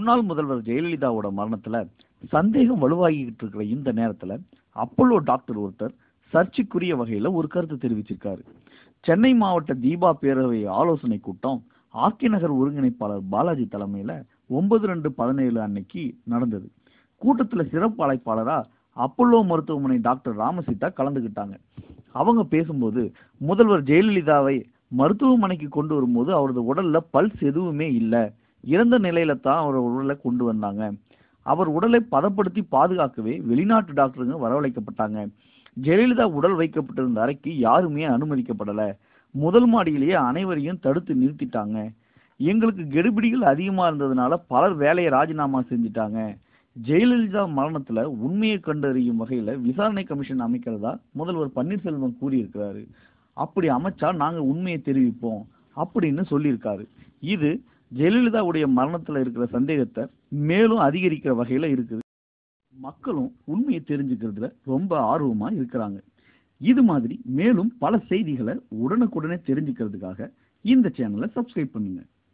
முன்னாள் முதல்வர் ஜெயலலிதாவோட மரணத்துல சந்தேகம் வலுவாகிட்டு இருக்கிற இந்த நேரத்துல அப்போலோ டாக்டர் ஒருத்தர் சர்ச்சைக்குரிய வகையில ஒரு கருத்து தெரிவிச்சிருக்காரு சென்னை மாவட்ட தீபா பேரவை ஆலோசனை கூட்டம் ஆர்கே நகர் ஒருங்கிணைப்பாளர் பாலாஜி தலைமையில ஒன்பது ரெண்டு பதினேழு அன்னைக்கு நடந்தது கூட்டத்துல சிறப்பு அழைப்பாளரா அப்போலோ மருத்துவமனை டாக்டர் ராமசீதா கலந்துக்கிட்டாங்க அவங்க பேசும்போது முதல்வர் ஜெயலலிதாவை மருத்துவமனைக்கு கொண்டு வரும்போது அவரது உடல்ல பல்ஸ் எதுவுமே இல்ல இறந்த நிலையில தான் அவர் உடலை கொண்டு வந்தாங்க அவர் உடலை பதப்படுத்தி பாதுகாக்கவே வெளிநாட்டு டாக்டருங்க வரவழைக்கப்பட்டாங்க ஜெயலலிதா உடல் வைக்கப்பட்டிருந்த அறைக்கு யாருமே அனுமதிக்கப்படல முதல் மாடியிலேயே அனைவரையும் தடுத்து நிறுத்திட்டாங்க எங்களுக்கு கெடுபிடிகள் அதிகமா இருந்ததுனால பலர் வேலையை ராஜினாமா செஞ்சுட்டாங்க ஜெயலலிதா மரணத்துல உண்மையை கண்டறியும் வகையில விசாரணை கமிஷன் அமைக்கிறதா முதல்வர் பன்னீர்செல்வம் கூறியிருக்கிறாரு அப்படி அமைச்சா நாங்க உண்மையை தெரிவிப்போம் அப்படின்னு சொல்லியிருக்காரு இது ஜெயலலிதாவுடைய மரணத்துல இருக்கிற சந்தேகத்தை மேலும் அதிகரிக்கிற வகையில இருக்குது மக்களும் உண்மையை தெரிஞ்சுக்கிறதுல ரொம்ப ஆர்வமா இருக்கிறாங்க இது மாதிரி மேலும் பல செய்திகளை உடனுக்குடனே தெரிஞ்சுக்கிறதுக்காக இந்த சேனலை சப்ஸ்கிரைப் பண்ணுங்க